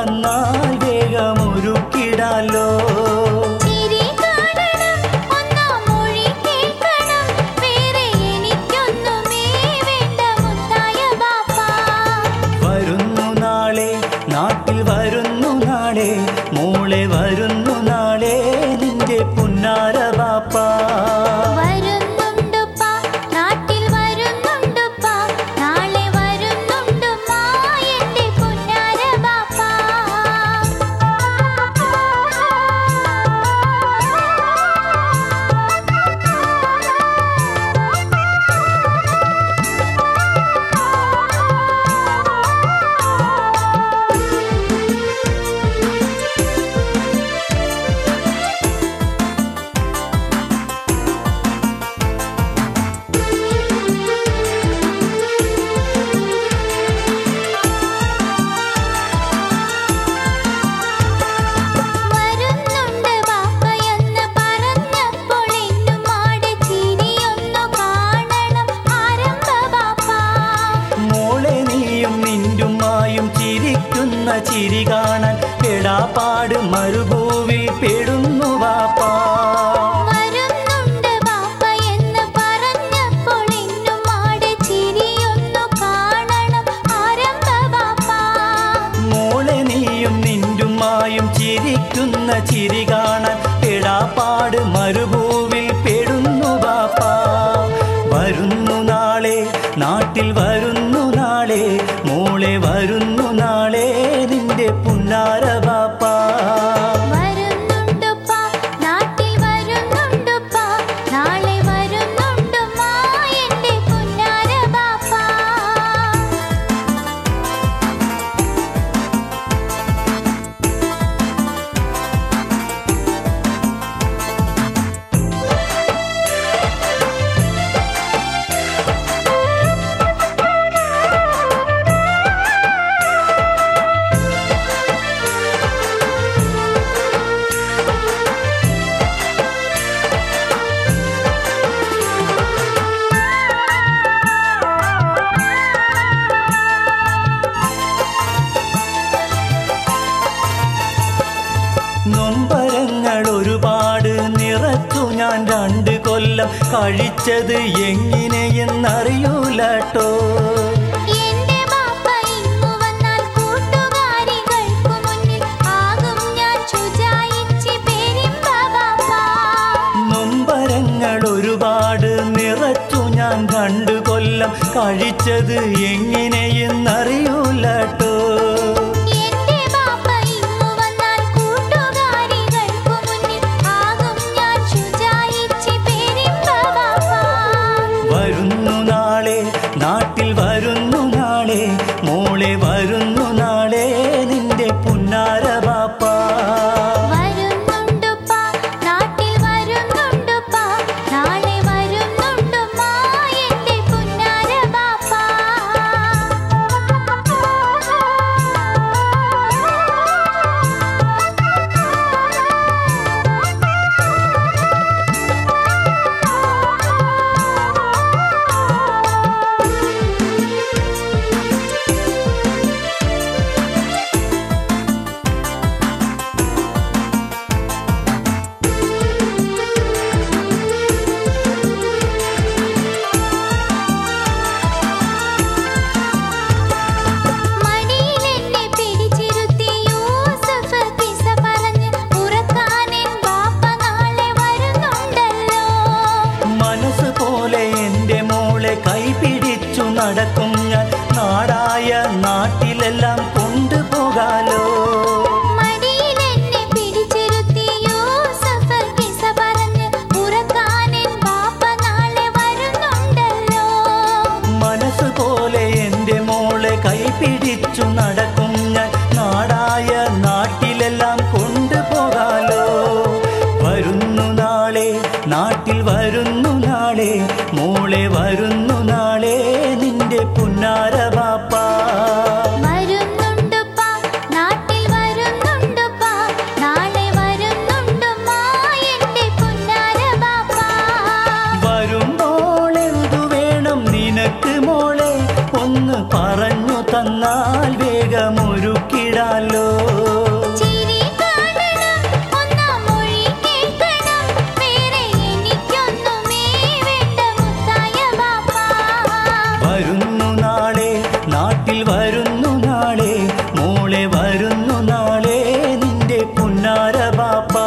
വന്നാൽ വേഗമൊരുക്കിടാലോ ചിരി കാണണം ഒന്നാം മൊഴി കേൾക്കണം വേറെ എനിക്കൊന്നുമേ വേണ്ട മുത്തായ ബാപ്പാ വരുന്നു നാളെ നാട്ടിൽ വരുന്നു നാളെ മോളെ വരുന്നു നാളെ നിന്റെ പുന്നാര ബാപ്പ വരുന്നുണ്ടുപ്പാ നാട്ടിൽ വരുന്നുണ്ടുപ്പാ നാളെ വരുന്നുണ്ടുമ്മാ എന്റെ പുന്നാര ബാപ്പാ വരുന്നുണ്ട് ബാപ്പയെന്ന് പറഞ്ഞപ്പോൾ എന്നുമാടെ ചിരിയൊന്നു കാണണം ആരംഭ ബാപ്പാ മോളെ നീയും നിന്റുമായും ചിരിക്കുന്ന ചിരി കാണാൻ പെടാപ്പാട് മരുഭൂവിൽ പെടുന്നു ബാപ്പാ വരുന്നുണ്ട് ബാപ്പയെന്ന് പറഞ്ഞപ്പോൾ എന്നുമാടെ ചിരിയൊന്നു കാണണം ആരംഭ ബാപ്പാ മോളെ നീയും നിന്റുമായും ചിരിക്കുന്ന ചിരി കാണാൻ പെടാപ്പാട് മരുഭൂവിൽ പെടുന്നു ബാപ്പാ വരുന്നു നാളെ നാട്ടിൽ വരുന്നു നാളെ മോളെ വരുന്നു നാളെ നിന്റെ പുന്നാര ബാപ്പാ വരുന്നുണ്ടുപ്പാ നാട്ടിൽ വരുന്നുണ്ടുപ്പാ നാളെ വരുന്നുണ്ടുമ്മാ എന്റെ പുന്നാര ബാപ്പാ നൊമ്പരങ്ങൾ ഒരുപാട് നിറച്ചു ഞാൻ രണ്ട് കൊല്ലം കഴിച്ചത് എങ്ങനെയെന്നറിയൂലട്ടോ എന്റെ ബാപ്പ ഇങ്ങു വന്നാൽ കൂട്ടുകാരികൾക്കു മുന്നിൽ ആകും ഞാൻ ചുജായിച്ചി പെരിമ്പ ബാപ്പ നൊമ്പരങ്ങൾ ഒരുപാട് നിറച്ചു ഞാൻ രണ്ട് കൊല്ലം കഴിച്ചത് എങ്ങനെയെന്നറിയൂലട്ടോ എന്റെ ബാപ്പ ഇങ്ങു വന്നാൽ കൂട്ടുകാരികൾക്കു മുന്നിൽ ആകും ഞാൻ ചുജായിച്ചി പെരിമ്പ ബാപ്പ വരുന്നു നാളെ നാട്ടിൽ വരുന്നു നാളെ മോളെ വരുന്നു നാളെ നിന്റെ പുന്നാര ബാപ്പാ വരുന്നുണ്ടുപ്പാ നാട്ടിൽ വരുന്നുണ്ടുപ്പാ നാളെ വരുന്നുണ്ടുമ്മാ എന്റെ പുന്നാര ബാപ്പാ പുന്നാര ബാപ്പ